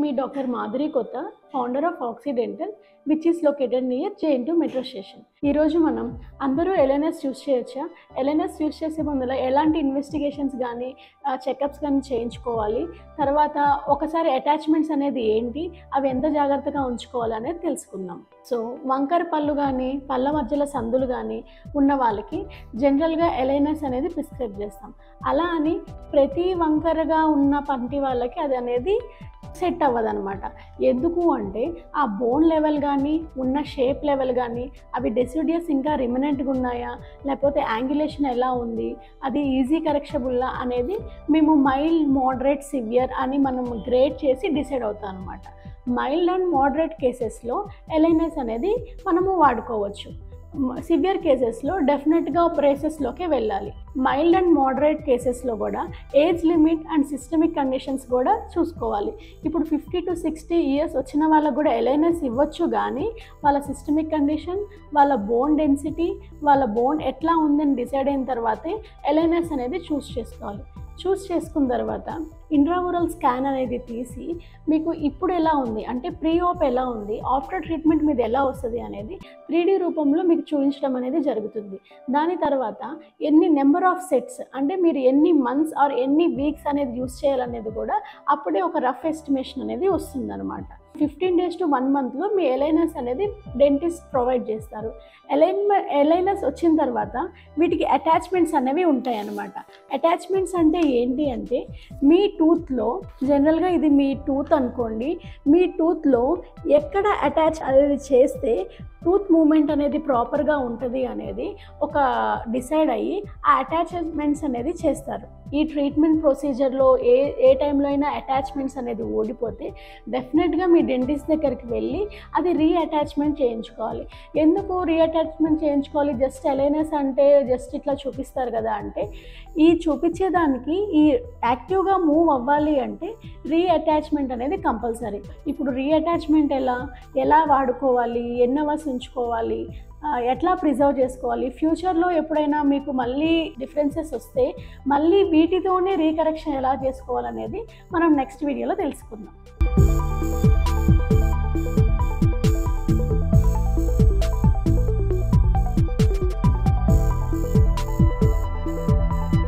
మీ doctor Madhuri కొత్త founder of Occidental which is located near J N T U metro station ఈరోజు మనం అందరూ ఎల్ఎన్ఎస్ యూస్ చేయొచ్చా ఎల్ఎన్ఎస్ యూస్ చేసే ముందుల ఎలాంటి ఇన్వెస్టిగేషన్స్ కానీ చెకప్స్ కానీ చేయించుకోవాలి తర్వాత ఒకసారి అటాచ్మెంట్స్ అనేది ఏంటి అవి ఎంత జాగ్రత్తగా ఉంచుకోవాలి అనేది తెలుసుకుందాం సో వంకర పళ్ళు కానీ పళ్ళ మధ్యలో సందులు కానీ ఉన్న వాళ్ళకి జనరల్గా ఎలైనస్ అనేది ప్రిస్క్రైబ్ చేస్తాం అలా అని ప్రతి వంకరగా ఉన్న పంటి వాళ్ళకి అది అనేది సెట్ అవ్వదన్నమాట ఎందుకు అంటే ఆ బోన్ లెవెల్ కానీ ఉన్న షేప్ లెవెల్ కానీ అవి డెసిడియస్ ఇంకా రిమినెంట్గా ఉన్నాయా లేకపోతే యాంగులేషన్ ఎలా ఉంది అది ఈజీ కరెక్షబుల్లా అనేది మేము మైల్డ్ మోడరేట్ సివియర్ అని మనం గ్రేడ్ చేసి డిసైడ్ అవుతాం అనమాట మైల్డ్ అండ్ మోడరేట్ కేసెస్లో ఎలైనస్ అనేది మనము వాడుకోవచ్చు సివియర్ కేసెస్లో డెఫినెట్గా బ్రేసెస్లోకి వెళ్ళాలి మైల్డ్ అండ్ మోడరేట్ కేసెస్లో కూడా age limit and systemic conditions కూడా చూసుకోవాలి ఇప్పుడు ఫిఫ్టీ టు సిక్స్టీ ఇయర్స్ వచ్చిన వాళ్ళకు కూడా ఎలైనెస్ ఇవ్వచ్చు కానీ వాళ్ళ సిస్టమిక్ కండిషన్ వాళ్ళ బోన్ డెన్సిటీ వాళ్ళ బోన్ ఎట్లా ఉందని డిసైడ్ అయిన తర్వాతే ఎలైనెస్ అనేది చూస్ చేసుకోవాలి చూస్ చేసుకున్న తర్వాత ఇంట్రావరల్ స్కాన్ అనేది తీసి మీకు ఇప్పుడు ఎలా ఉంది అంటే ప్రీ ఆప్ ఎలా ఉంది ఆఫ్టర్ ట్రీట్మెంట్ మీద ఎలా వస్తుంది అనేది త్రీ రూపంలో మీకు చూపించడం అనేది జరుగుతుంది దాని తర్వాత ఎన్ని నెంబర్ ఆఫ్ సెట్స్ అంటే మీరు ఎన్ని మంత్స్ ఆర్ ఎన్ని వీక్స్ అనేది యూస్ చేయాలనేది కూడా అప్పుడే ఒక రఫ్ ఎస్టిమేషన్ అనేది వస్తుందన్నమాట ఫిఫ్టీన్ డేస్ టు వన్ మంత్లో మీ ఎలైనస్ అనేది డెంటిస్ట్ ప్రొవైడ్ చేస్తారు ఎలైన్ ఎలైనస్ వచ్చిన తర్వాత వీటికి అటాచ్మెంట్స్ అనేవి ఉంటాయి అన్నమాట అటాచ్మెంట్స్ అంటే ఏంటి అంటే మీ టూత్లో జనరల్గా ఇది మీ టూత్ అనుకోండి మీ టూత్లో ఎక్కడ అటాచ్ అనేది చేస్తే టూత్ మూమెంట్ అనేది ప్రాపర్గా ఉంటుంది అనేది ఒక డిసైడ్ అయ్యి ఆ అటాచ్మెంట్స్ అనేది చేస్తారు ఈ ట్రీట్మెంట్ ప్రొసీజర్లో ఏ ఏ టైంలో అయినా అటాచ్మెంట్స్ అనేది ఓడిపోతే డెఫినెట్గా మీ డెంటిస్ట్ దగ్గరికి వెళ్ళి అది రీఅటాచ్మెంట్ చేయించుకోవాలి ఎందుకు రీఅటాచ్మెంట్ చేయించుకోవాలి జస్ట్ ఎలైనస్ అంటే జస్ట్ ఇట్లా చూపిస్తారు కదా అంటే ఈ చూపించేదానికి ఈ యాక్టివ్గా మూవ్ అవ్వాలి అంటే రీఅటాచ్మెంట్ అనేది కంపల్సరీ ఇప్పుడు రీఅటాచ్మెంట్ ఎలా ఎలా వాడుకోవాలి ఎన్ని అవర్స్ ఉంచుకోవాలి ఎట్లా ప్రిజర్వ్ చేసుకోవాలి ఫ్యూచర్లో ఎప్పుడైనా మీకు మళ్ళీ డిఫరెన్సెస్ వస్తే మళ్ళీ వీటితోనే రీకరెక్షన్ ఎలా చేసుకోవాలనేది మనం నెక్స్ట్ వీడియోలో తెలుసుకుందాం